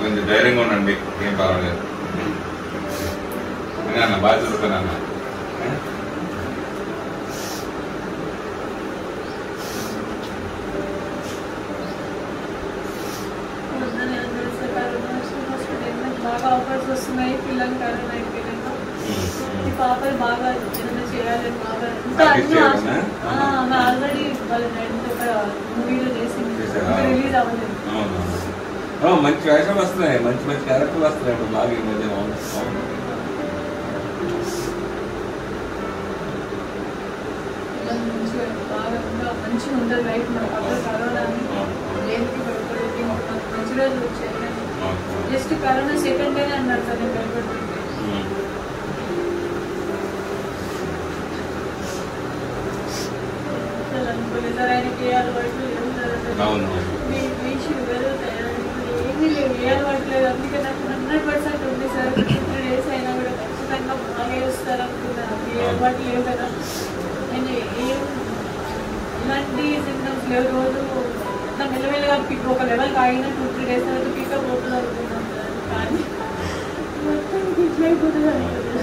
కొంచెం ధైర్యంగా ఉండండి ఏం పర్వాలేదు ఇంకా అన్న బాగా చదువుతాను అన్న పొద్దున్నే అందరూ వస్తే కరోనా వస్తుంది, హాస్పిటల్ లో బాగా ఆఫర్స్ వస్తున్నాయి పిల్లలు కరోనా అయిపోయినాక ఈ పాపలు బాగా ఏదైనా చేయాలని బాగా ఇంకా Practice అన్ని చేయాలనా? ఆశ- ఆ, ఆమె ఆల్రెడీ వాళ్ళ డాడీతో ఒక మూవీలో చేసింది చేశారా? రిలీజ్ అవ్వలేదు అవును. ఓ, మంచి వేషాలు వస్తున్నాయి మంచి మంచి క్యారెక్టర్లు వస్తున్నాయి ఇప్పుడు బాగా ఈ మధ్య అవును అవును. పిల్లలు మంచిగా బాగా ఇంకా మంచిగా ఉంటుంది లైఫ్ మన పక్కన కరోనా అని దేనికి భయపడేది మనకు మంచి రోజులు వచ్చాయి అవును. జస్ట్ కరోనా సెకండ్ డేనే అన్నారు సార్ నేను భయపడుతుంటే ఉమ్. అసలు అనుకోలేదు సార్ ఆయనకి ఏ అలవాట్లు లేవు సార్ అసలు. అవును మీ మీ షుగర్ ఏమీ లేవు ఏ అలవాటు లేదు అందుకే నాకు హండ్రెడ్ పర్సెంట్ ఉంది సార్ త్రీ డేస్ అయినా కూడా ఖచ్చితంగా బాగా వస్తారు అనుకున్నాను ఏ అలవాటు లేవు కదా నేను ఏం ఇలాంటి సిమ్టమ్స్ లేవు రోజు మొత్తం మెల్లమెల్లగా పిక్ ఒక లెవెల్ ఆగిన టూ త్రీ డేస్ తర్వాత పికప్ అవుతుంది అనుకున్నాను సార్ కానీ మొత్తం పిక్ అయిపోతుంది అనుకున్నాను